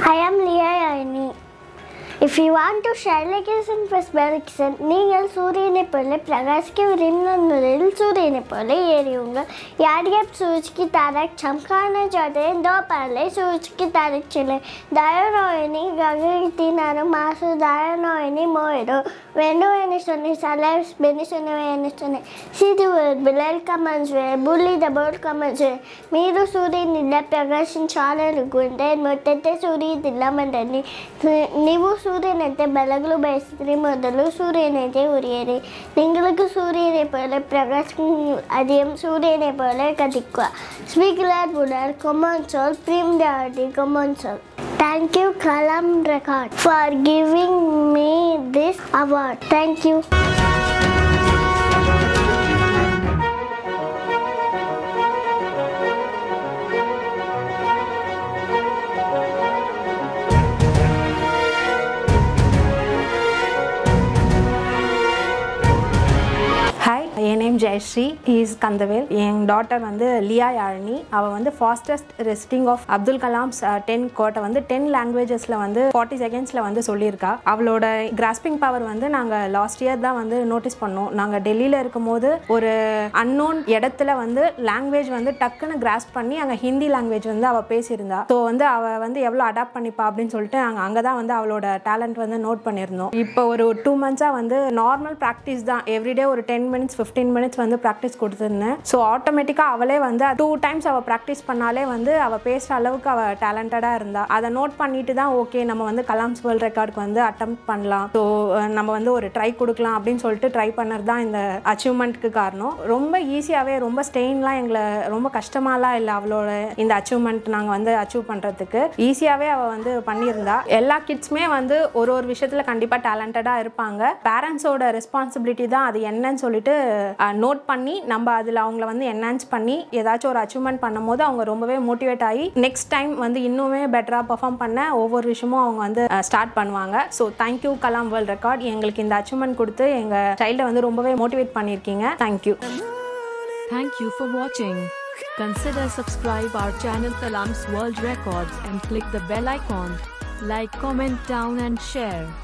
I am Leah Aini. If you want to share location prospection, நீங்கள் சூரியனை போல பிரகாசிக்க விரும்பின முதலில் சூரியனை போல एरियोंगे याद आप सूरज की तारक चमकाना चाहते हैं दो पहले सूरज की तारक चले दायनोयनी गगन नारो मासु दायनोयनी मोयरो वेंडो एने सुने सालेस बेनी सुने एने सुने सीधे బిల్లలు కమంచే బుల్లి దబోడు కమంచే మీరు సూర్యుని ప్రకాశించాలనుకుంటే మొట్టైతే సూర్యుడు తిల్లమంటండి ನೀವು ಸೂರ್ಯನಂತೆ ಬೆಳಗಲು ಬಯಸಿದ್ರೆ ಮೊದಲು ಸೂರ್ಯನಂತೆ ಉರಿಯಿರಿ ನಿங்களுக்கு ಸೂರ್ಯனை போல பிரகாசம் அதிகம் சூரியனை போல கதிக்குவா ஸ்பீக்கர் புடர் கொமன் சொல் பிரிம் டாடி கொமன் சொல் Thank you Kalam Record for giving me this award. Thank you. Hi என் நேம் ஜெயஸ்ரீ இஸ் கந்தவேல் என் டாட்டர் வந்து லியா யாழினி அவள் வந்து fastest resting of Abdul Kalam's ten கோட்டை வந்து டென் லாங்குவேஜஸில் வந்து ஃபார்ட்டி செகண்ட்ஸில் வந்து சொல்லியிருக்கா அவளோட கிராஸ்பிங் பவர் வந்து நாங்கள் லாஸ்ட் இயர் தான் வந்து நோட்டீஸ் பண்ணோம் நாங்கள் டெல்லியில் இருக்கும்போது ஒரு அன்னோன் இடத்துல வந்து லாங்குவேஜ் வந்து டக்குன்னு கிராஸ்ப் பண்ணி அங்கே ஹிந்தி லாங்குவேஜ் வந்து அவள் பேசியிருந்தா ஸோ வந்து அவள் வந்து எவ்வளோ அடாப்ட் பண்ணிப்பா அப்படின்னு சொல்லிட்டு நாங்கள் அங்கே தான் வந்து அவளோட டேலண்ட் வந்து நோட் பண்ணியிருந்தோம் இப்போ ஒரு டூ மந்த்ஸாக வந்து நார்மல் ப்ராக்டிஸ் தான் எவ்ரிடே ஒரு டென் மினிட்ஸ் ஃபிஃப்டீன் மினிட்ஸ் வந்து ப்ராக்டிஸ் கொடுத்துருந்தேன் ஸோ ஆட்டோமேட்டிக்காக அவளே வந்து டூ டைம்ஸ் அவள் ப்ராக்டிஸ் பண்ணாலே வந்து அவள் பேசுகிற அளவுக்கு அவள் டேலண்டடாக இருந்தா அதை நோட் பண்ணிட்டு தான் ஓகே நம்ம வந்து கலாம்ஸ் வேர்ல்ட் ரெக்கார்டுக்கு வந்து அட்டம் பண்ணலாம் ஸோ நம்ம வந்து ஒரு ட்ரை கொடுக்கலாம் அப்படின்னு சொல்லிட்டு ட்ரை பண்ணது தான் இந்த அச்சீவ்மெண்ட்க்கு காரணம் ரொம்ப ஈஸியாகவே ரொம்ப ஸ்டெயின்லாம் எங்களை ரொம்ப கஷ்டமாலாம் இல்லை அவளோட இந்த அச்சீவ்மெண்ட் நாங்கள் வந்து அச்சீவ் பண்ணுறதுக்கு ஈஸியாகவே அவள் வந்து பண்ணியிருந்தா எல்லா கிட்ஸுமே வந்து ஒரு ஒரு விஷயத்தில் கண்டிப்பாக டேலண்டடாக இருப்பாங்க பேரண்ட்ஸோட ரெஸ்பான்சிபிலிட்டி தான் அது என்னன்னு சொல்லிட்டு நோட் பண்ணி நம்ம அதில் அவங்கள வந்து என்ஹான்ஸ் பண்ணி ஏதாச்சும் ஒரு அச்சீவ்மெண்ட் பண்ணும்போது அவங்க ரொம்பவே மோட்டிவேட் ஆகி நெக்ஸ்ட் டைம் வந்து இன்னுமே பெட்டராக பெர்ஃபார்ம் பண்ண ஒவ்வொரு விஷயமும் அவங்க வந்து ஸ்டார்ட் பண்ணுவாங்க so thank you Kalam world record எங்களுக்கு இந்த அச்சீவ்மெண்ட் கொடுத்து எங்கள் சைல்டை வந்து ரொம்பவே மோட்டிவேட் பண்ணியிருக்கீங்க thank you Thank you for watching. Consider subscribe our channel Kalam's World Records and click the bell icon. Like, comment down and share.